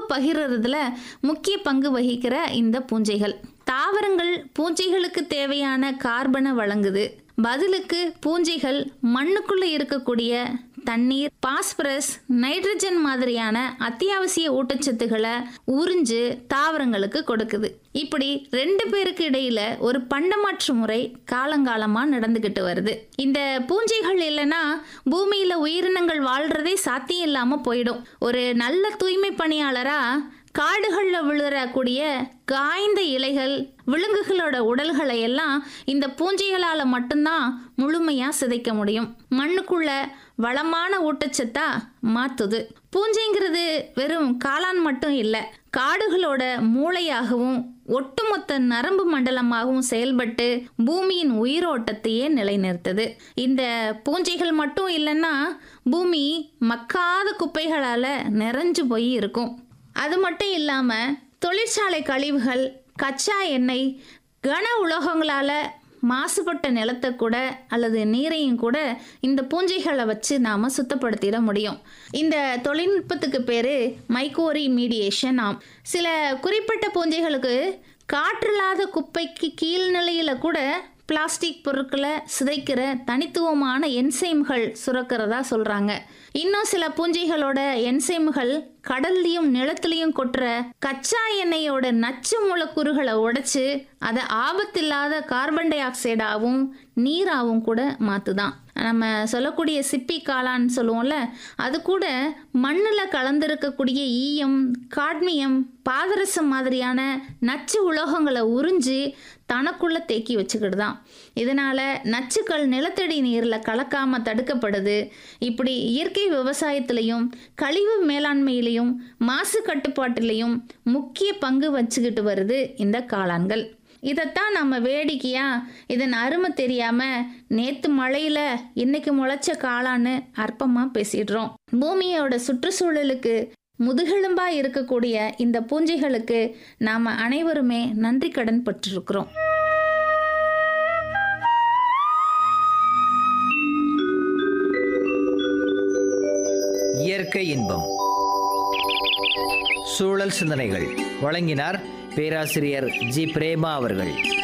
பகிர்றதுல முக்கிய பங்கு வகிக்கிற இந்த பூஞ்சைகள் தாவரங்கள் பூஞ்சைகளுக்கு தேவையான கார்பனை வழங்குது பதிலுக்கு பூஞ்சைகள் மண்ணுக்குள்ள இருக்கக்கூடிய தண்ணீர் பாஸ்பரஸ் நைட்ரஜன் மாதிரியான அத்தியாவசிய ஊட்டச்சத்துக்களை உறிஞ்சு தாவரங்களுக்கு கொடுக்குது இப்படி ரெண்டு பேருக்கு இடையில ஒரு பண்டமாற்று முறை காலங்காலமா நடந்துகிட்டு வருது இந்த பூஞ்சைகள் இல்லைன்னா பூமியில உயிரினங்கள் வாழ்றதே சாத்தியம் இல்லாம போயிடும் ஒரு நல்ல தூய்மை பணியாளரா காடுகளில் விழுறக்கூடிய காய்ந்த இலைகள் விலங்குகளோட உடல்களை எல்லாம் இந்த பூஞ்சைகளால் மட்டும்தான் முழுமையாக சிதைக்க முடியும் மண்ணுக்குள்ள வளமான ஊட்டச்சத்தா மாத்துது பூஞ்சைங்கிறது வெறும் காளான் மட்டும் இல்லை காடுகளோட மூளையாகவும் ஒட்டுமொத்த நரம்பு மண்டலமாகவும் செயல்பட்டு பூமியின் உயிரோட்டத்தையே நிலைநிறுத்துது இந்த பூஞ்சைகள் மட்டும் இல்லைன்னா பூமி மக்காத குப்பைகளால் நிறைஞ்சு போய் இருக்கும் அது மட்டும் இல்லாமல் தொழிற்சாலை கழிவுகள் கச்சா எண்ணெய் கன உலோகங்களால் மாசுபட்ட நிலத்தை கூட அல்லது நீரையும் கூட இந்த பூஞ்சைகளை வச்சு நாம் சுத்தப்படுத்திட முடியும் இந்த தொழில்நுட்பத்துக்கு பேர் மைக்கோரி மீடியேஷன் ஆம் சில குறிப்பிட்ட பூஞ்சைகளுக்கு காற்றில்லாத குப்பைக்கு கீழ்நிலையில் கூட பிளாஸ்டிக் பொருட்களை சிதைக்கிற தனித்துவமான என்சைம்கள் சுரக்கிறதா சொல்கிறாங்க இன்னும் சில பூஞ்சைகளோட என்சைம்கள் கடல்லையும் நிலத்துலையும் கொட்டுற கச்சா எண்ணெயோட நச்சு மூலக்கூறுகளை உடைச்சு அதை ஆபத்தில்லாத கார்பன் டை ஆக்சைடாகவும் நீராகவும் கூட மாற்றுதான் நம்ம சொல்லக்கூடிய சிப்பி காளான்னு சொல்லுவோம்ல அது கூட மண்ணில் கலந்திருக்கக்கூடிய ஈயம் காட்மியம் பாதரசம் மாதிரியான நச்சு உலோகங்களை உறிஞ்சி தனக்குள்ள தேக்கி வச்சுக்கிட்டு இதனால் நச்சுக்கள் நிலத்தடி நீரில் கலக்காமல் தடுக்கப்படுது இப்படி இயற்கை விவசாயத்திலையும் கழிவு மேலாண்மையிலையும் மாசு கட்டுப்பாட்டிலையும் முக்கிய பங்கு வச்சுக்கிட்டு வருது இந்த காளான்கள் இதைத்தான் நம்ம வேடிக்கையா இதன் அருமை தெரியாம நேத்து மழையில இன்னைக்கு முளைச்ச காளான்னு அற்பமா பேசிடுறோம் பூமியோட சுற்றுச்சூழலுக்கு முதுகெலும்பா இருக்கக்கூடிய இந்த பூஞ்சைகளுக்கு நாம அனைவருமே நன்றி கடன் பட்டிருக்கிறோம் இயற்கை இன்பம் சூழல் சிந்தனைகள் வழங்கினார் பேராசிரியர் ஜி பிரேமா அவர்கள்